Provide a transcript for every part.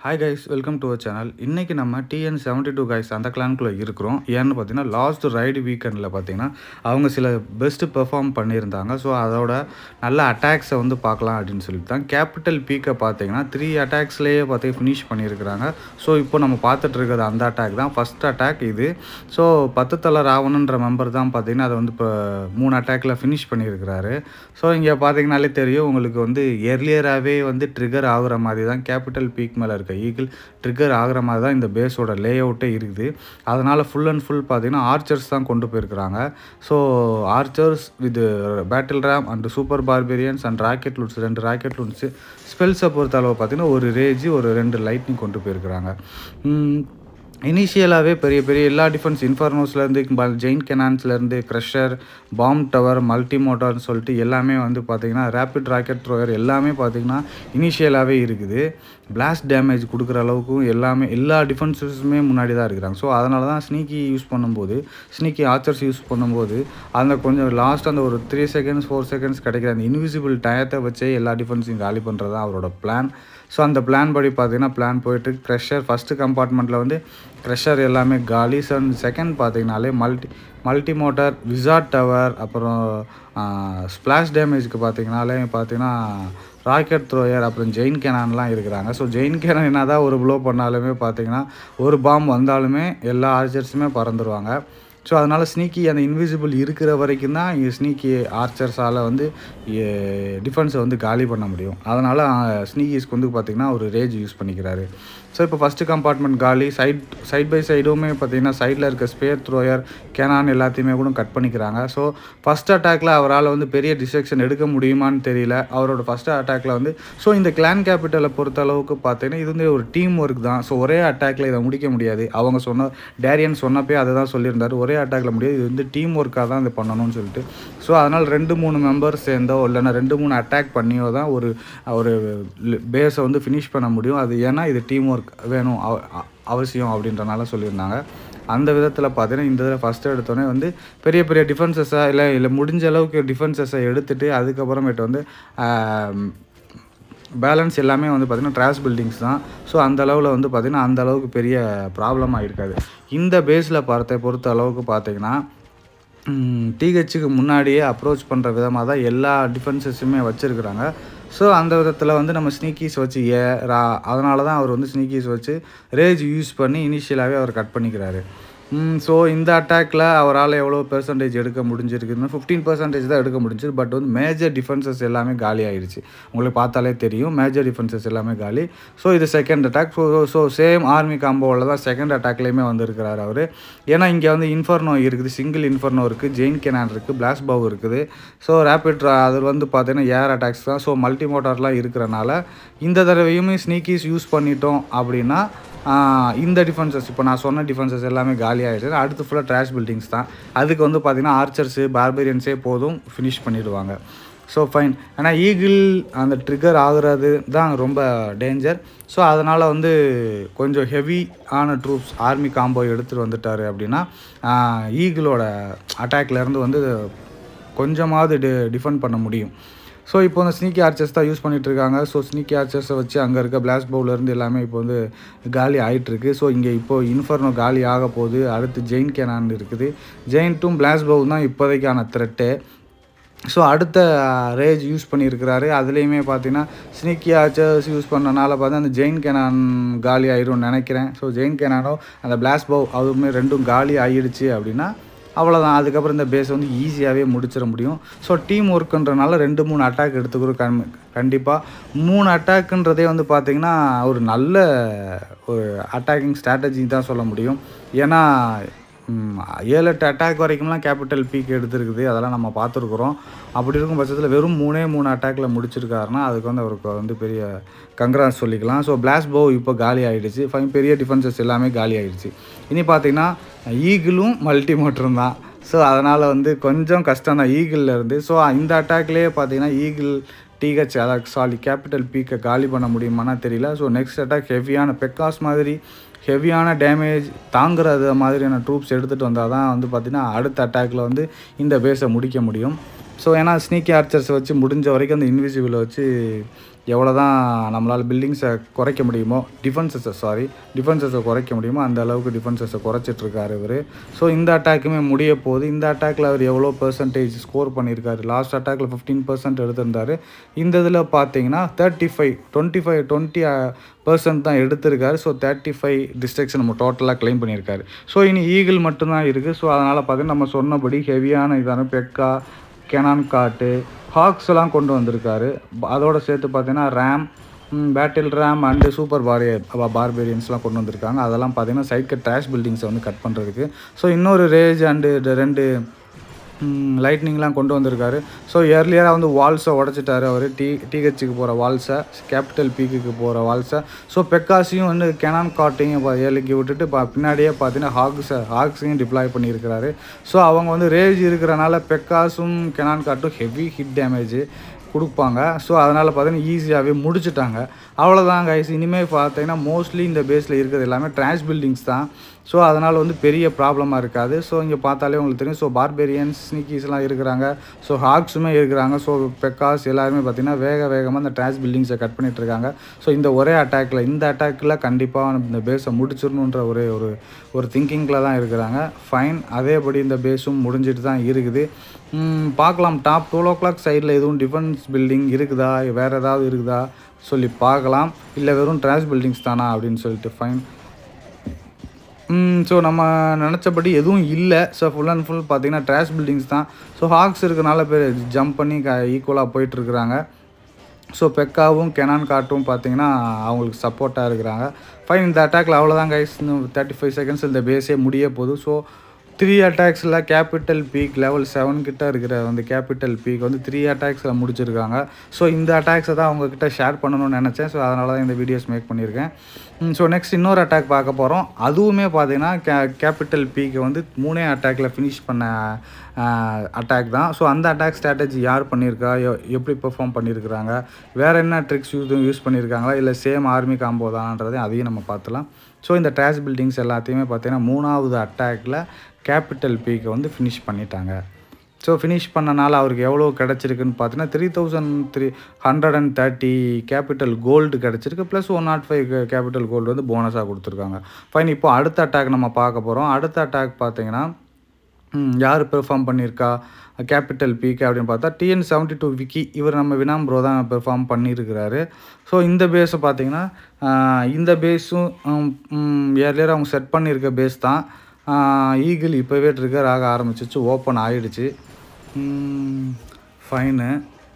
hi guys welcome to our channel இன்றைக்கி நம்ம TN seventy two guys அந்த கிளானுக்குள்ளே இருக்கிறோம் ஏன்னு பார்த்தீங்கன்னா லாஸ்ட் ரைடு வீக்கெண்டில் பார்த்தீங்கன்னா அவங்க சில பெஸ்ட்டு பெர்ஃபார்ம் பண்ணியிருந்தாங்க ஸோ அதோட நல்ல அட்டாக்ஸை வந்து பார்க்கலாம் அப்படின்னு சொல்லிட்டு தான் கேபிட்டல் பீக்கை பார்த்தீங்கன்னா த்ரீ அட்டாக்ஸ்லேயே பார்த்து ஃபினிஷ் பண்ணியிருக்கிறாங்க ஸோ இப்போ நம்ம பார்த்துட்டு இருக்கிறது அந்த அட்டாக் தான் ஃபஸ்ட் அட்டாக் இது ஸோ பத்து தலை ராவணன்ற மெம்பர் தான் பார்த்தீங்கன்னா அதை வந்து இப்போ மூணு அட்டாக்ல ஃபினிஷ் பண்ணியிருக்கிறாரு ஸோ இங்கே பார்த்தீங்கனாலே தெரியும் உங்களுக்கு வந்து எர்லியராகவே வந்து ட்ரிகர் ஆகுற மாதிரி தான் கேபிட்டல் பீக் மேலே இருக்க ஈகிள் ட்ரிகர் ஆகுற மாதிரி தான் இந்த பேஸோட லே அவுட்டே இருக்குது அதனால் ஃபுல் அண்ட் ஃபுல் பார்த்தீங்கன்னா ஆர்ச்சர்ஸ் தான் கொண்டு போயிருக்கிறாங்க so archers with battle ram and super barbarians and rocket loons ரெண்டு ராக்கெட் லூட்ஸு ஸ்பெல்ஸை பொறுத்த அளவு பார்த்தீங்கன்னா ஒரு ரேஜ் ஒரு ரெண்டு லைட்னிங் கொண்டு போயிருக்கிறாங்க இனிஷியலாகவே பெரிய பெரிய எல்லா டிஃபென்ஸ் இன்ஃபர்னோஸ்லேருந்து ஜெயின் கெனான்ஸ்லேருந்து க்ரஷர் பாம் டவர் மல்டி மோட்டார்னு சொல்லிட்டு எல்லாமே வந்து பார்த்திங்கன்னா ரேப்பிட் ராக்கெட் த்ரோயர் எல்லாமே பார்த்திங்கன்னா இனிஷியலாகவே இருக்குது பிளாஸ்ட் டேமேஜ் கொடுக்குற அளவுக்கும் எல்லாமே எல்லா டிஃபென்சஸுமே முன்னாடி தான் இருக்கிறாங்க ஸோ அதனால தான் ஸ்னீக்கி யூஸ் பண்ணும்போது ஸ்னீக்கி ஆச்சர்ஸ் யூஸ் பண்ணும்போது அந்த கொஞ்சம் லாஸ்ட் அந்த ஒரு த்ரீ செகண்ட்ஸ் ஃபோர் செகண்ட்ஸ் கிடைக்கிற அந்த இன்விசிபிள் டயத்தை வச்சே எல்லா டிஃபென்ஸையும் காலி பண்ணுறது தான் அவரோட பிளான் ஸோ அந்த பிளான் படி பார்த்தீங்கன்னா பிளான் போயிட்டு க்ரெஷர் ஃபஸ்ட்டு கம்பார்ட்மெண்ட்டில் வந்து க்ரெஷர் எல்லாமே காலி ஸோ செகண்ட் பார்த்தீங்கனாலே multi multi motor wizard tower அப்புறம் ஸ்ப்ளாஷ் டேமேஜ்க்கு பார்த்தீங்கனாலே பார்த்தீங்கன்னா ராக்கெட் த்ரோயர் அப்புறம் ஜெயின் கேனான்லாம் இருக்கிறாங்க ஸோ ஜெயின் கேனான் என்ன தான் ஒரு ப்ளோ பண்ணாலுமே பார்த்தீங்கன்னா ஒரு பாம் வந்தாலுமே எல்லா ஆர்ச்சர்ஸுமே பறந்துருவாங்க ஸோ அதனால் ஸ்னீக்கி அந்த இன்விசிபிள் இருக்கிற வரைக்கும் தான் ஸ்னீக்கி ஆர்ச்சர்ஸால் வந்து டிஃபென்ஸை வந்து காலி பண்ண முடியும் அதனால் ஸ்னீக்கிஸ்க்கு வந்து பார்த்திங்கன்னா ஒரு ரேஜ் யூஸ் பண்ணிக்கிறாரு ஸோ இப்போ ஃபஸ்ட்டு கம்பார்ட்மெண்ட் காலி சைட் சைட் பை சைடுமே பார்த்தீங்கன்னா சைடில் இருக்க ஸ்பேர் த்ரோயர் கேனான் எல்லாத்தையுமே கூட கட் பண்ணிக்கிறாங்க ஸோ ஃபஸ்ட் அட்டாக்ல அவரால் வந்து பெரிய டிஸ்ட்ரக்ஷன் எடுக்க முடியுமான்னு தெரியல அவரோட ஃபஸ்ட் அட்டாக்ல வந்து ஸோ இந்த கிளான் கேபிட்டலை பொறுத்த அளவுக்கு பார்த்தீங்கன்னா இது வந்து ஒரு டீம் ஒர்க் தான் ஸோ ஒரே அட்டாக்ல இதை முடிக்க முடியாது அவங்க சொன்ன டேரியன் சொன்னப்பே அதை தான் சொல்லியிருந்தார் ஒரே அட்டாக்ல முடியாது இது வந்து டீம் ஒர்க்காக தான் இது பண்ணணும்னு சொல்லிட்டு ஸோ அதனால் ரெண்டு மூணு மெம்பர்ஸ் சேர்ந்தோ இல்லைன்னா ரெண்டு மூணு அட்டாக் பண்ணியோ தான் ஒரு ஒரு பேஸை வந்து ஃபினிஷ் பண்ண முடியும் அது ஏன்னா இது டீம் ஒர்க் வேணும் அவசியம் அப்படின்றனால சொல்லியிருந்தாங்க அந்த விதத்தில் பார்த்தீங்கன்னா இந்த இதில் ஃபஸ்ட்டு எடுத்தோடனே வந்து பெரிய பெரிய டிஃபென்சஸாக இல்லை இல்லை முடிஞ்ச அளவுக்கு டிஃபென்சஸை எடுத்துகிட்டு அதுக்கப்புறமேட்டு வந்து பேலன்ஸ் எல்லாமே வந்து பார்த்திங்கன்னா ட்ராஸ் பில்டிங்ஸ் தான் ஸோ அந்த அளவில் வந்து பார்த்திங்கன்னா அந்த அளவுக்கு பெரிய ப்ராப்ளமாக இருக்காது இந்த பேஸில் பார்த்த பொறுத்த அளவுக்கு பார்த்திங்கன்னா டிஹெச்சுக்கு முன்னாடியே அப்ரோச் பண்ணுற விதமாக தான் எல்லா டிஃபென்சஸுமே வச்சுருக்குறாங்க ஸோ அந்த விதத்தில் வந்து நம்ம ஸ்னீக்கீஸ் வச்சு ஏ ரா அதனால தான் அவர் வந்து ஸ்னீக்கீஸ் வச்சு ரேஜ் யூஸ் பண்ணி இனிஷியலாகவே அவர் கட் பண்ணிக்கிறாரு ஸோ இந்த அட்டாக்கில் அவரால் எவ்வளோ பெர்சன்டேஜ் எடுக்க முடிஞ்சிருக்குன்னு ஃபிஃப்டீன் பர்சன்டேஜ் தான் எடுக்க முடிஞ்சிரு பட் வந்து மேஜர் டிஃபென்சஸ் எல்லாமே காலி ஆகிடுச்சு உங்களுக்கு பார்த்தாலே தெரியும் மேஜர் டிஃபென்சஸ் எல்லாமே காலி ஸோ இது second attack so so same army காம்போவில் தான் செகண்ட் அட்டாக்லேயுமே வந்திருக்கிறார் அவர் ஏன்னா இங்கே வந்து இன்ஃபர்னோ இருக்குது சிங்கிள் இன்ஃபர்னோ இருக்குது ஜெயின் கெனான் இருக்குது பிளாஸ் பவ் இருக்குது ஸோ ரேபிட் அது வந்து பார்த்தீங்கன்னா ஏர் அட்டாக்ஸ் தான் ஸோ மல்டி மோட்டார்லாம் இருக்கிறனால இந்த தடவையுமே ஸ்னீக்கீஸ் யூஸ் பண்ணிட்டோம் அப்படின்னா இந்த டிஃபென்சஸ் இப்போ நான் சொன்ன டிஃபென்சஸ் எல்லாமே காலி ஆகிடுச்சு அடுத்து ஃபுல்லாக ட்ராஷ் பில்டிங்ஸ் தான் அதுக்கு வந்து பார்த்திங்கன்னா ஆர்ச்சர்ஸு பார்பேரியன்ஸே போதும் ஃபினிஷ் பண்ணிடுவாங்க ஸோ ஃபைன் ஆனால் ஈகிள் அந்த ட்ரிகர் ஆகுறது தான் ரொம்ப டேஞ்சர் ஸோ அதனால் வந்து கொஞ்சம் ஹெவி ஆன ட்ரூப்ஸ் ஆர்மி காம்போ எடுத்துகிட்டு வந்துட்டார் அப்படின்னா ஈகிளோட அட்டாக்லேருந்து வந்து கொஞ்சமாவது டி டிஃபெண்ட் பண்ண முடியும் ஸோ இப்போ வந்து ஸ்னீக்கி ஆர்ச்சர்ஸ் தான் யூஸ் பண்ணிகிட்டு இருக்காங்க ஸோ ஸ்னீக்கி ஆர்ச்சர்ஸை வச்சு அங்கே இருக்க பிளாஸ் பவுலேருந்து எல்லாமே இப்போ வந்து காலி ஆகிட்டுருக்கு ஸோ இங்கே இப்போது இன்ஃபர்னோ காலி ஆக போகுது அடுத்து ஜெயின் கேனான் இருக்குது ஜெயின் டூம் பிளாஸ் பவு தான் இப்போதைக்கான த்ரெட்டு ஸோ அடுத்த ரேஜ் யூஸ் பண்ணியிருக்கிறாரு அதுலேயுமே பார்த்தீங்கன்னா ஸ்னீக்கி ஆர்ச்சர்ஸ் யூஸ் பண்ணனால பார்த்தா அந்த ஜெயின் கேனான் காலி ஆயிடும்னு நினைக்கிறேன் ஸோ ஜெயின் கேனானோ அந்த பிளாஸ் பவ் அதுவுமே ரெண்டும் காலி ஆகிடுச்சு அப்படின்னா அவ்வளோதான் அதுக்கப்புறம் இந்த பேஸை வந்து ஈஸியாகவே முடிச்சிட முடியும் ஸோ டீம் ஒர்க்குன்றனால ரெண்டு மூணு அட்டாக் எடுத்துக்கிறோம் கண் கண்டிப்பாக மூணு அட்டாக்குன்றதே வந்து பார்த்திங்கன்னா ஒரு நல்ல ஒரு அட்டாக்கிங் ஸ்ட்ராட்டஜி தான் சொல்ல முடியும் ஏன்னா ஏழு எட்டு அட்டாக் வரைக்கும்லாம் கேபிட்டல் பீக் எடுத்துருக்குது அதெல்லாம் நம்ம பார்த்துருக்குறோம் அப்படி இருக்கும் பட்சத்தில் வெறும் மூணே மூணு அட்டாக்கில் முடிச்சிருக்காருன்னா அதுக்கு வந்து அவருக்கு வந்து பெரிய கங்க்ராஸ் சொல்லிக்கலாம் ஸோ பிளாஸ் போ இப்போ காலி ஆகிடுச்சு ஃபைன் பெரிய டிஃபென்சஸ் எல்லாமே காலி ஆகிடுச்சு இனி பார்த்திங்கன்னா ஈகிளும் மல்டி மோட்டரும் தான் ஸோ அதனால் வந்து கொஞ்சம் கஷ்டம் தான் ஈகிளில் இருந்து ஸோ இந்த அட்டாக்லேயே பார்த்தீங்கன்னா ஈகிள் டிஹெச் அதாவது சாரி கேபிட்டல் பீக்கை காலி பண்ண முடியுமானா தெரியல ஸோ நெக்ஸ்ட் அட்டாக் ஹெவியான பெக்காஸ் மாதிரி ஹெவியான டேமேஜ் தாங்குறது மாதிரியான ட்ரூப்ஸ் எடுத்துகிட்டு வந்தால் தான் வந்து பார்த்திங்கன்னா அடுத்த அட்டாக்கில் வந்து இந்த பேஸை முடிக்க முடியும் ஸோ ஏன்னா ஸ்னீக்கி ஆர்ச்சர்ஸ் வச்சு முடிஞ்ச வரைக்கும் அந்த இன்விசிபிளை வச்சு எவ்வளோ தான் நம்மளால் பில்டிங்ஸை குறைக்க முடியுமோ டிஃபென்சஸை சாரி டிஃபென்சஸை குறைக்க முடியுமோ அந்த அளவுக்கு டிஃபென்சஸை குறைச்சிட்ருக்காரு இவர் ஸோ இந்த அட்டாக்குமே முடிய போகுது இந்த அட்டாக்கில் அவர் எவ்வளோ பர்சன்டேஜ் ஸ்கோர் பண்ணியிருக்காரு லாஸ்ட் அட்டாக்கில் ஃபிஃப்டீன் பர்சன்ட் எடுத்திருந்தார் இந்த இதில் பார்த்தீங்கன்னா thirty five twenty five twenty percent தான் எடுத்திருக்காரு ஸோ தேர்ட்டி ஃபைவ் டிஸ்ட்ரக்ஷன் நம்ம டோட்டலாக க்ளைம் பண்ணியிருக்காரு ஸோ இனி ஈகிள் மட்டும்தான் இருக்குது ஸோ அதனால் பார்த்தீங்கன்னா நம்ம சொன்னபடி ஹெவியான இதான பெக்கா கெனான் காட்டு ஹாக்ஸ் எல்லாம் கொண்டு வந்திருக்காரு ப- அதோட சேர்த்து பார்த்தீங்கன்னா ram battle ram and super barrier பார்பேரியன்ஸ்லாம் கொண்டு வந்திருக்காங்க அதெல்லாம் பார்த்தீங்கன்னா சைட் கட் ட்ராஷ் பில்டிங்ஸை வந்து கட் பண்ணுறதுக்கு ஸோ இன்னொரு ரேஜ் அண்டு ரெண்டு லைட்னிங்லாம் கொண்டு வந்திருக்காரு ஸோ இயர்லியராக வந்து வால்ஸை உடச்சிட்டாரு அவர் டி டிஹெச்சுக்கு போகிற வால்ஸை கேபிட்டல் பீக்குக்கு போகிற வால்ஸை ஸோ பெக்காஸையும் வந்து கெனான் காட்டையும் ஏழுக்கி விட்டுட்டு பா பின்னாடியே பார்த்தீங்கன்னா ஹாக்ஸை ஹாக்ஸையும் டிப்ளாய் பண்ணியிருக்கிறாரு ஸோ அவங்க வந்து ரேஜ் இருக்கிறனால பெக்காஸும் கெனான் காட்டும் ஹெவி ஹிட் டேமேஜ் கொடுப்பாங்க ஸோ அதனால் பார்த்தீங்கன்னா ஈஸியாகவே முடிச்சிட்டாங்க அவ்வளோதான் கைஸ் இனிமேல் பார்த்தீங்கன்னா மோஸ்ட்லி இந்த பேஸில் இருக்கிறது எல்லாமே ட்ரான்ஸ் பில்டிங்ஸ் தான் ஸோ அதனால் வந்து பெரிய ப்ராப்ளமாக இருக்காது ஸோ இங்கே பார்த்தாலே உங்களுக்கு தெரியும் ஸோ பார்பேரியன்ஸ் ஸ்னீக்கீஸ்லாம் இருக்கிறாங்க ஸோ ஹாக்ஸுமே இருக்கிறாங்க ஸோ பெக்காஸ் எல்லாருமே பார்த்தீங்கன்னா வேக வேகமாக இந்த ட்ரான்ஸ் பில்டிங்ஸை கட் பண்ணிட்டு இருக்காங்க ஸோ இந்த ஒரே அட்டாக்கில் இந்த அட்டாக்கில் கண்டிப்பாக இந்த பேஸை முடிச்சிடணுன்ற ஒரே ஒரு ஒரு திங்கிங்கில் தான் இருக்கிறாங்க ஃபைன் அதேபடி இந்த பேஸும் முடிஞ்சிட்டு தான் இருக்குது ம், பார்க்கலாம் டாப் டுவெல் ஓ கிளாக் சைடில் எதுவும் டிஃபென்ஸ் பில்டிங் இருக்குதா வேறு ஏதாவது இருக்குதா சொல்லி பார்க்கலாம் இல்லை வெறும் ட்ராஷ் பில்டிங்ஸ் தானா அப்படின்னு சொல்லிட்டு ஃபைன் ஸோ நம்ம நினச்சபடி எதுவும் இல்லை ஸோ ஃபுல் அண்ட் ஃபுல் பார்த்தீங்கன்னா ட்ராஷ் பில்டிங்ஸ் தான் ஸோ ஹாக்ஸ் இருக்கனால பேர் ஜம்ப் பண்ணி க ஈக்குவலாக போயிட்டுருக்குறாங்க ஸோ பெக்காவும் கெனான் காட்டும் பார்த்தீங்கன்னா அவங்களுக்கு சப்போர்ட்டாக இருக்கிறாங்க ஃபைன் இந்த அட்டாக்ல அவ்வளோதான் கைஸ் இன்னும் தேர்ட்டி ஃபைவ் செகண்ட்ஸ் இந்த பேஸே முடிய போகுது ஸோ த்ரீ அட்டாக்ஸில் கேபிட்டல் பீக் லெவல் செவன் கிட்ட இருக்கிற வந்து கேபிட்டல் பீக் வந்து த்ரீ அட்டாக்ஸில் முடிச்சிருக்காங்க ஸோ இந்த அட்டாக்ஸை தான் அவங்கக்கிட்ட ஷேர் பண்ணணும்னு நினச்சேன் ஸோ அதனால தான் இந்த வீடியோஸ் மேக் பண்ணியிருக்கேன் ஸோ நெக்ஸ்ட் இன்னொரு அட்டாக் பார்க்க போகிறோம் அதுவுமே பார்த்தீங்கன்னா கே கேபிட்டல் பீக்கை வந்து மூணே அட்டாக்ல ஃபினிஷ் பண்ண அட்டாக் தான் ஸோ அந்த அட்டாக் ஸ்ட்ராட்டஜி யார் பண்ணியிருக்கா எ- எப்படி பெர்ஃபார்ம் பண்ணியிருக்கிறாங்க வேறு என்ன ட்ரிக்ஸ் யூஸ் யூஸ் பண்ணியிருக்காங்களா இல்லை சேம் ஆர்மி காம்போ தானன்றதையும் அதையும் நம்ம பார்த்துலாம் ஸோ இந்த ட்ராஷ் பில்டிங்ஸ் எல்லாத்தையுமே பார்த்தீங்கன்னா மூணாவது அட்டாக்ல கேபிட்டல் பீக்கை வந்து ஃபினிஷ் பண்ணிட்டாங்க ஸோ ஃபினிஷ் பண்ணனால அவருக்கு எவ்வளோ கிடச்சிருக்குன்னு பார்த்தீங்கன்னா three thousand three hundred and thirty capital gold கிடச்சிருக்கு plus one naught five capital gold வந்து போனஸாக கொடுத்துருக்காங்க ஃபைன் இப்போ அடுத்த அட்டாக் நம்ம பார்க்க போகிறோம் அடுத்த அட்டாக் பார்த்தீங்கன்னா ம், யார் பெர்ஃபார்ம் பண்ணியிருக்கா கேபிட்டல் பீக் அப்படின்னு பார்த்தா டிஎன் செவன்ட்டி டூ விக்கி இவர் நம்ம வினாம் ப்ரோ தான் பெர்ஃபார்ம் பண்ணியிருக்கிறாரு ஸோ இந்த பேஸை பார்த்தீங்கன்னா ஆஹ், இந்த பேஸும் ஏர்லியர் அவங்க செட் பண்ணியிருக்க பேஸ் தான் ஈகிள் இப்போவே ட்ரிகர் ஆக ஆரம்பிச்சிச்சு ஓப்பன் ஆயிடுச்சு ஃபைனு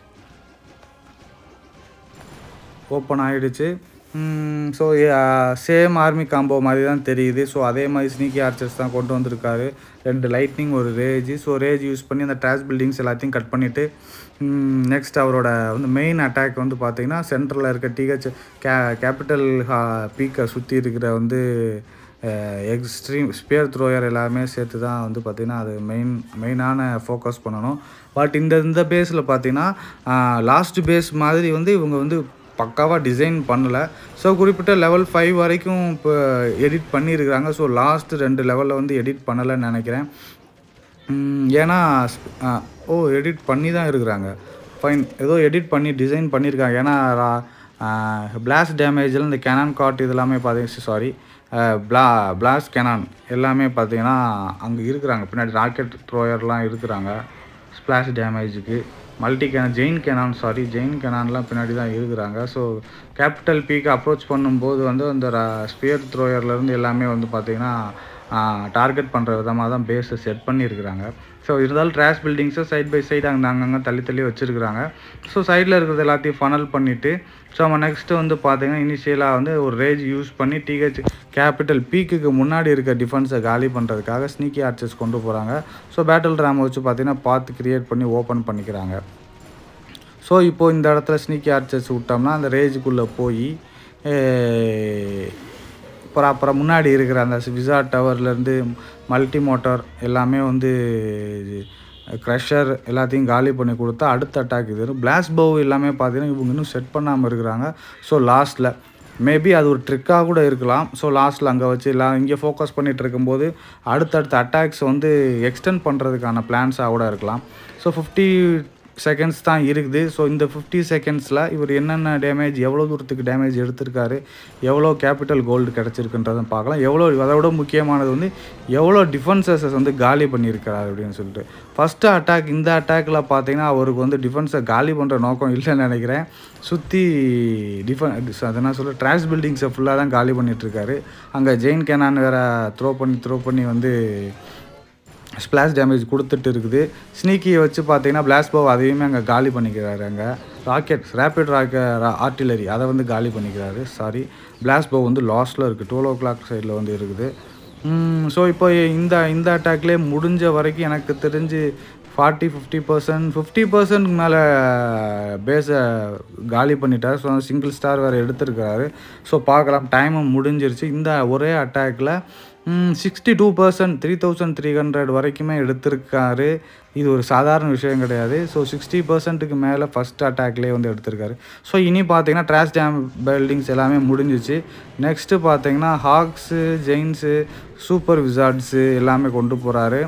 ஓப்பன் ஆகிடுச்சு ஸோ சேம் ஆர்மி காம்போ மாதிரி தான் தெரியுது ஸோ அதே மாதிரி ஸ்னீக்கி ஆர்ச்சர்ஸ் தான் கொண்டு வந்திருக்காரு ரெண்டு லைட்னிங் ஒரு ரேஜ் ஸோ ரேஜ் யூஸ் பண்ணி அந்த ட்ராஷ் பில்டிங்ஸ் எல்லாத்தையும் கட் பண்ணிவிட்டு நெக்ஸ்ட் அவரோட வந்து மெயின் அட்டாக் வந்து பார்த்தீங்கன்னா சென்டரில் இருக்க டிஹெச் கே கேபிட்டல் பீக்கை சுற்றி இருக்கிற வந்து எக்ஸ்ட்ரீம் ஸ்பியர் த்ரோயர் எல்லாமே சேர்த்து தான் வந்து பார்த்திங்கன்னா அது மெயின் மெயினான ஃபோக்கஸ் பண்ணணும் பட் இந்த இந்த பேஸில் பார்த்தீங்கன்னா லாஸ்ட் பேஸ் மாதிரி வந்து இவங்க வந்து பக்காவாக டிசைன் பண்ணலை ஸோ குறிப்பிட்ட லெவல் ஃபைவ் வரைக்கும் இப்போ எடிட் பண்ணியிருக்கிறாங்க ஸோ லாஸ்ட் ரெண்டு லெவலில் வந்து எடிட் பண்ணலைன்னு நினைக்கிறேன் ம், ஏன்னா ஸ்ப்- ஆ, ஓ எடிட் பண்ணி தான் இருக்கிறாங்க ஃபைன் ஏதோ எடிட் பண்ணி டிசைன் பண்ணியிருக்காங்க ஏன்னா பிளாஸ்ட் டேமேஜில் இந்த கேனான் காட் இது எல்லாமே பார்த்தீங்கன்னா சாரி பிளா பிளாஸ்ட் கேனான் எல்லாமே பார்த்தீங்கன்னா அங்கே இருக்கிறாங்க பின்னாடி ராக்கெட் த்ரோயர்லாம் இருக்கிறாங்க ஸ்ப்ளாஷ் டேமேஜுக்கு multi cannon chain cannon sorry chain கேனான்லாம் பின்னாடி தான் இருக்கிறாங்க ஸோ கேபிட்டல் பீக்கு அப்ரோச் பண்ணும்போது வந்து அந்த ஸ்பியர் த்ரோயர்லேருந்து எல்லாமே வந்து பார்த்தீங்கன்னா டார்கெட் பண்ணுற விதமாக தான் பேஸை செட் பண்ணியிருக்கிறாங்க ஸோ இருந்தாலும் ட்ராஷ் பில்டிங்ஸை சைட் பை சைடு அங்கே அங்கங்கே தள்ளி தள்ளி வச்சுருக்குறாங்க ஸோ சைடில் இருக்கிறது எல்லாத்தையும் ஃபனல் பண்ணிவிட்டு ஸோ நம்ம நெக்ஸ்ட்டு வந்து பார்த்தீங்கன்னா இனிஷியலாக வந்து ஒரு ரேஜ் யூஸ் பண்ணி டிஹெச் கேபிட்டல் பீக்குக்கு முன்னாடி இருக்க டிஃபென்ஸை காலி பண்ணுறதுக்காக ஸ்னீக்கி ஆர்ச்சர்ஸ் கொண்டு போகிறாங்க ஸோ பேட்டில் ட்ராமை வச்சு பார்த்தீங்கன்னா பார்த்து கிரியேட் பண்ணி ஓப்பன் பண்ணிக்கிறாங்க ஸோ இப்போது இந்த இடத்துல ஸ்னீக்கி ஆர்ச்சர்ஸ் விட்டோம்னா அந்த ரேஜுக்குள்ளே போய் ப்ராப்பராக முன்னாடி இருக்கிற அந்த விசா டவர்லேருந்து மல்டி மோட்டார் எல்லாமே வந்து க்ரஷர் எல்லாத்தையும் காலி பண்ணி கொடுத்தா அடுத்த அட்டாக் இது பிளாஸ் பவ் எல்லாமே பார்த்தீங்கன்னா இவங்க இன்னும் செட் பண்ணாமல் இருக்கிறாங்க ஸோ லாஸ்ட்டில் மேபி அது ஒரு ட்ரிக்காக கூட இருக்கலாம் ஸோ லாஸ்ட்டில் அங்கே வச்சு எல்லாம் இங்கே ஃபோக்கஸ் பண்ணிட்டு இருக்கும்போது அடுத்தடுத்த அட்டாக்ஸ் வந்து எக்ஸ்டெண்ட் பண்ணுறதுக்கான பிளான்ஸாக கூட இருக்கலாம் ஸோ ஃபிஃப்டி செகண்ட்ஸ் தான் இருக்குது ஸோ இந்த ஃபிஃப்டி செகண்ட்ஸில் இவர் என்னென்ன டேமேஜ் எவ்வளோ தூரத்துக்கு டேமேஜ் எடுத்திருக்காரு எவ்வளோ கேபிட்டல் கோல்டு கிடச்சிருக்குன்றதை பார்க்கலாம் எவ்வளோ அதை விட முக்கியமானது வந்து எவ்வளோ டிஃபென்சஸை வந்து காலி பண்ணியிருக்கிறாரு அப்படின்னு சொல்லிட்டு ஃபஸ்ட்டு அட்டாக் இந்த அட்டாக்கில் பார்த்தீங்கன்னா அவருக்கு வந்து டிஃபென்ஸை காலி பண்ணுற நோக்கம் இல்லைன்னு நினைக்கிறேன் சுற்றி டிஃபன் அதை நான் சொல்ல ட்ராஷ் பில்டிங்ஸை ஃபுல்லாக தான் காலி பண்ணிகிட்ருக்காரு அங்கே ஜெயின் கேனான் வேறு த்ரோ பண்ணி த்ரோ பண்ணி வந்து ஸ்ப்ளாஷ் டேமேஜ் கொடுத்துட்டு இருக்குது ஸ்னீக்கியை வச்சு பார்த்தீங்கன்னா பிளாஸ் பவ் அதையுமே அங்கே காலி பண்ணிக்கிறாரு அங்கே ராக்கெட் ரேபிட் ராக்க ஆர்டிலரி அதை வந்து காலி பண்ணிக்கிறாரு சாரி பிளாஸ் பவ் வந்து லாஸ்ட்டில் இருக்குது டுவெல் ஓ கிளாக் சைடில் வந்து இருக்குது ஸோ இப்போ இந்த இந்த அட்டாக்லேயே முடிஞ்ச வரைக்கும் எனக்கு தெரிஞ்சு forty fifty percent fifty percent மேலே பேஸை காலி பண்ணிட்டார் ஸோ சிங்கிள் ஸ்டார் வேறு எடுத்திருக்கிறாரு ஸோ பார்க்கலாம் டைமும் முடிஞ்சிருச்சு இந்த ஒரே அட்டாக்கில் sixty two percent three thousand three hundred வரைக்குமே எடுத்திருக்காரு இது ஒரு சாதாரண விஷயம் கிடையாது ஸோ சிக்ஸ்டி பர்சன்ட்டுக்கு மேலே ஃபஸ்ட் அட்டாக்லேயே வந்து எடுத்திருக்காரு ஸோ இனி பார்த்தீங்கன்னா ட்ராஷ் டேம் பில்டிங்ஸ் எல்லாமே முடிஞ்சிச்சு நெக்ஸ்ட்டு பார்த்தீங்கன்னா ஹாக்ஸு ஜெயின்ஸு சூப்பர் விசார்ட்ஸு எல்லாமே கொண்டு போகிறாரு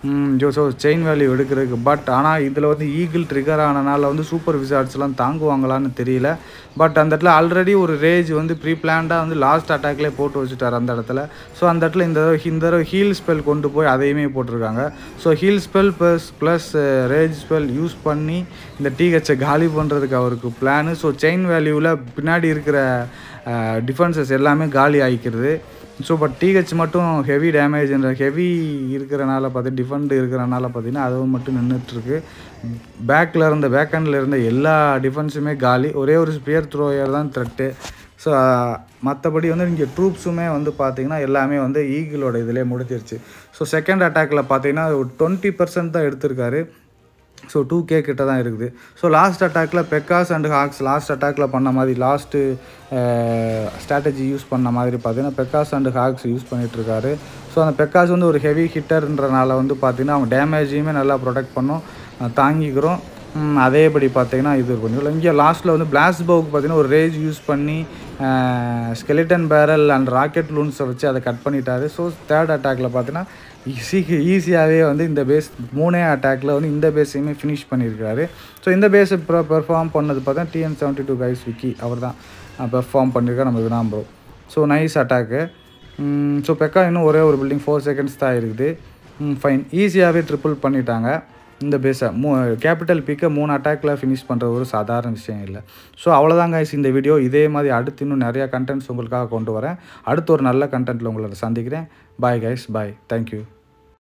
ஸோ செயின் வேல்யூ எடுக்கிறதுக்கு பட் ஆனால் இதில் வந்து ஈகிள் ட்ரிகர் ஆனனால வந்து சூப்பர் விசார்ட்ஸ்லாம் தாங்குவாங்களான்னு தெரியல பட் அந்த இடத்துல ஆல்ரெடி ஒரு ரேஜ் வந்து ப்ரீ பிளான்டாக வந்து லாஸ்ட் அட்டாக்லேயே போட்டு வச்சுட்டார் அந்த இடத்துல ஸோ அந்த இடத்துல இந்த தடவை இந்த தடவை ஹீல் ஸ்பெல் கொண்டு போய் அதையுமே போட்டிருக்காங்க so heal spell plus plus rage spell use பண்ணி இந்த டீஹெச்சை காலி பண்ணுறதுக்கு அவருக்கு பிளானு ஸோ செயின் வேல்யூவில் பின்னாடி இருக்கிற டிஃபென்சஸ் எல்லாமே காலி ஆகிக்கிறது ஸோ பட் டிஹெச் மட்டும் ஹெவி டேமேஜ்ன்ற ஹெவி இருக்கிறனால பார்த்து டிஃபெண்ட் இருக்கிறனால பார்த்தீங்கன்னா அதுவும் மட்டும் நின்றுட்டுருக்கு பேக்கில் இருந்த பேக்கண்டில் இருந்த எல்லா டிஃபென்ஸுமே காலி ஒரே ஒரு ஸ்பியர் த்ரோயர் தான் த்ரெட்டு ஸோ மற்றபடி வந்து இங்கே ட்ரூப்ஸுமே வந்து பார்த்திங்கன்னா எல்லாமே வந்து ஈகிளோட இதிலே முடிஞ்சிருச்சு ஸோ செகண்ட் அட்டாக்கில் பார்த்தீங்கன்னா ஒரு டுவெண்ட்டி பர்சன்ட் தான் எடுத்திருக்காரு ஸோ டூ கே கிட்ட தான் இருக்குது ஸோ லாஸ்ட் அட்டாக்கில் பெக்காஸ் அண்ட் ஹாக்ஸ் லாஸ்ட் அட்டாக்கில் பண்ண மாதிரி லாஸ்ட்டு ஸ்ட்ராட்டஜி யூஸ் பண்ண மாதிரி பார்த்தீங்கன்னா பெக்காஸ் அண்ட் ஹாக்ஸ் யூஸ் பண்ணிகிட்ருக்காரு ஸோ அந்த பெக்காஸ் வந்து ஒரு ஹெவி ஹிட்டர்ன்றனால வந்து பார்த்திங்கன்னா அவங்க டேமேஜையுமே நல்லா ப்ரொடெக்ட் பண்ணும் தாங்கிக்கிறோம் அதேபடி பார்த்தீங்கன்னா இது கொஞ்சம் இங்கே லாஸ்ட்டில் வந்து பிளாஸ் பவுக்கு பார்த்தீங்கன்னா ஒரு ரேஜ் யூஸ் பண்ணி ஸ்கெலிட்டன் பேரல் அண்ட் ராக்கெட் லூன்ஸை வச்சு அதை கட் பண்ணிட்டாரு ஸோ தேர்ட் அட்டாக்கில் பார்த்தீங்கன்னா ஈஸி ஈஸியாகவே வந்து இந்த பேஸ் மூணே அட்டாக்கில் வந்து இந்த பேஸையுமே ஃபினிஷ் பண்ணியிருக்காரு ஸோ இந்த பேஸை ப்ரோ பெர்ஃபார்ம் பண்ணது பார்த்தா TN seventy two guys Vicky அவர் தான் பெர்ஃபார்ம் பண்ணியிருக்காரு நம்ம Venom bro so nice attack so Pekka இன்னும் ஒரே ஒரு பில்டிங் ஃபோர் செகண்ட்ஸ் தான் இருக்குது ஃபைன் ஈஸியாகவே ட்ரிபிள் பண்ணிட்டாங்க இந்த பேஸை மூ கேபிட்டல் பிக்கை மூணு அட்டாக்கில் ஃபினிஷ் பண்ணுறது ஒரு சாதாரண விஷயம் இல்லை ஸோ அவ்வளோதான் கைஸ் இந்த வீடியோ இதே மாதிரி அடுத்து இன்னும் நிறையா கண்டென்ட்ஸ் உங்களுக்காக கொண்டு வரேன் அடுத்து ஒரு நல்ல கண்டென்ட்டில் உங்களை சந்திக்கிறேன் பாய் கைஸ் பாய் தேங்க்யூ